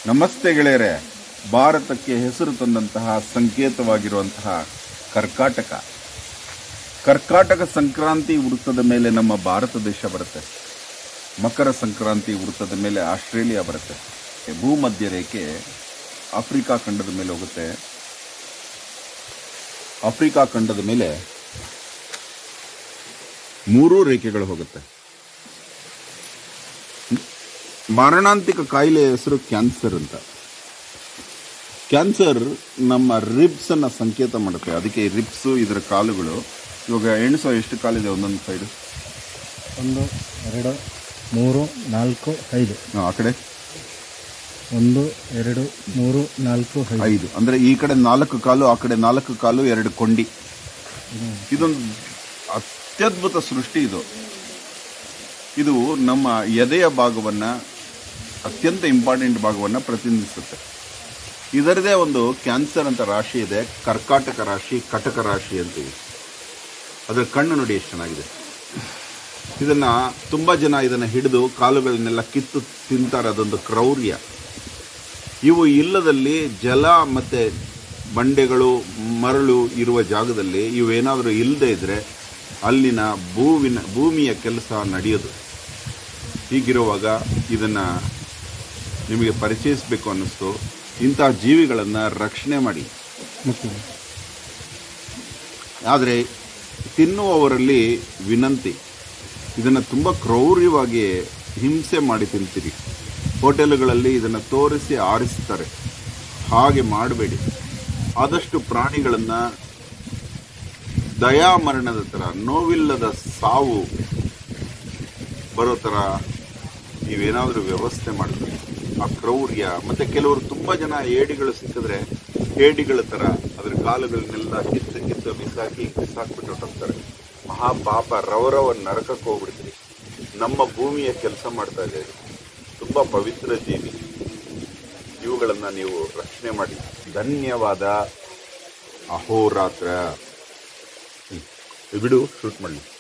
ನಮಸ್ತೆ ಗೆಳೆಯರೆ ಭಾರತಕ್ಕೆ ಹೆಸರು ತಂದಂತಹ ಸಂಕೇತವಾಗಿರುವಂತಹ ಕರ್ಕಾಟಕ ಕರ್ಕಾಟಕ ಸಂಕ್ರಾಂತಿ ವೃತ್ತದ ಮೇಲೆ ನಮ್ಮ ಭಾರತ ದೇಶ ಬರುತ್ತೆ ಮಕರ ಸಂಕ್ರಾಂತಿ ವೃತ್ತದ ಮೇಲೆ ಆಸ್ಟ್ರೇಲಿಯಾ ಬರುತ್ತೆ ಭೂಮಧ್ಯ ರೇಖೆ ಆಫ್ರಿಕಾ ಖಂಡದ ಮೇಲೆ ಹೋಗುತ್ತೆ ಆಫ್ರಿಕಾ ಖಂಡದ ಮೇಲೆ ಮೂರೂ ರೇಖೆಗಳು ಹೋಗುತ್ತೆ ಮಾರಣಾಂತಿಕ ಕಾಯಿಲೆಯ ಹೆಸರು ಕ್ಯಾನ್ಸರ್ ಅಂತ ಕ್ಯಾನ್ಸರ್ ನಮ್ಮ ರಿಬ್ಸ್ ಅನ್ನ ಸಂಕೇತ ಮಾಡುತ್ತೆ ಅದಕ್ಕೆ ರಿಬ್ಸ್ ಇದರ ಕಾಲುಗಳು ಇವಾಗ ಎಣಿಸೋ ಎಷ್ಟು ಕಾಲಿದೆ ಒಂದೊಂದು ಸೈಡು ಒಂದು ಎರಡು ಮೂರು ನಾಲ್ಕು ಐದು ಆ ಕಡೆ ಒಂದು ಎರಡು ಮೂರು ನಾಲ್ಕು ಐದು ಐದು ಅಂದ್ರೆ ಈ ಕಡೆ ನಾಲ್ಕು ಕಾಲು ಆ ಕಡೆ ನಾಲ್ಕು ಕಾಲು ಎರಡು ಕೊಂಡಿ ಇದೊಂದು ಅತ್ಯದ್ಭುತ ಸೃಷ್ಟಿ ಇದು ಇದು ನಮ್ಮ ಎದೆಯ ಭಾಗವನ್ನ ಅತ್ಯಂತ ಇಂಪಾರ್ಟೆಂಟ್ ಭಾಗವನ್ನ ಪ್ರತಿನಿಧಿಸುತ್ತೆ ಇದರದೇ ಒಂದು ಕ್ಯಾನ್ಸರ್ ಅಂತ ರಾಶಿ ಇದೆ ಕರ್ಕಾಟಕ ರಾಶಿ ಕಟಕ ರಾಶಿ ಅಂತೀವಿ ಅದರ ಕಣ್ಣು ನೋಡಿ ಎಷ್ಟು ಚೆನ್ನಾಗಿದೆ ಇದನ್ನ ತುಂಬಾ ಜನ ಇದನ್ನ ಹಿಡಿದು ಕಾಲುಗಳನ್ನೆಲ್ಲ ಕಿತ್ತು ತಿಂತಾರೆ ಅದೊಂದು ಕ್ರೌರ್ಯ ಇವು ಇಲ್ಲದಲ್ಲಿ ಜಲ ಮತ್ತೆ ಬಂಡೆಗಳು ಮರಳು ಇರುವ ಜಾಗದಲ್ಲಿ ಇವೇನಾದರೂ ಇಲ್ಲದೆ ಇದ್ರೆ ಅಲ್ಲಿನ ಭೂವಿನ ಭೂಮಿಯ ಕೆಲಸ ನಡೆಯೋದು ಹೀಗಿರುವಾಗ ಇದನ್ನ ನಿಮಗೆ ಪರಿಚಯಿಸಬೇಕು ಅನ್ನಿಸ್ತು ಇಂತಹ ಜೀವಿಗಳನ್ನು ರಕ್ಷಣೆ ಮಾಡಿ ಮತ್ತು ಆದರೆ ತಿನ್ನುವವರಲ್ಲಿ ವಿನಂತಿ ಇದನ್ನು ತುಂಬ ಕ್ರೌರ್ಯವಾಗಿ ಹಿಂಸೆ ಮಾಡಿ ತಿಂತೀರಿ ಹೋಟೆಲ್ಗಳಲ್ಲಿ ಇದನ್ನು ತೋರಿಸಿ ಆರಿಸ್ತಾರೆ ಹಾಗೆ ಮಾಡಬೇಡಿ ಆದಷ್ಟು ಪ್ರಾಣಿಗಳನ್ನು ದಯಾಮರಣದ ಥರ ನೋವಿಲ್ಲದ ಸಾವು ಬರೋ ಥರ ನೀವೇನಾದರೂ ವ್ಯವಸ್ಥೆ ಮಾಡಬೇಕು ಆ ಕ್ರೌರ್ಯ ಮತ್ತೆ ಕೆಲವರು ತುಂಬ ಜನ ಏಡಿಗಳು ಸಿಕ್ಕಿದ್ರೆ ಏಡಿಗಳ ಥರ ಅದ್ರ ಕಾಲುಗಳನ್ನೆಲ್ಲ ಕಿತ್ತು ಕಿತ್ತು ಬಿಸಾಕಿ ಬಿಸಾಕ್ಬಿಟ್ಟು ಹೊರಟೋಗ್ತಾರೆ ಮಹಾಪಾಪ ರವರವ ನರಕಕ್ಕೆ ಹೋಗ್ಬಿಡ್ತೀರಿ ನಮ್ಮ ಭೂಮಿಯ ಕೆಲಸ ಮಾಡ್ತಾ ಇದೆ ಇದು. ತುಂಬಾ ಪವಿತ್ರ ಜೀವಿ ಇವುಗಳನ್ನ ನೀವು ರಕ್ಷಣೆ ಮಾಡಿ ಧನ್ಯವಾದ ಅಹೋರಾತ್ರ ಹ್ಮ್. ಬಿಡು ಶೂಟ್ ಮಾಡಲಿ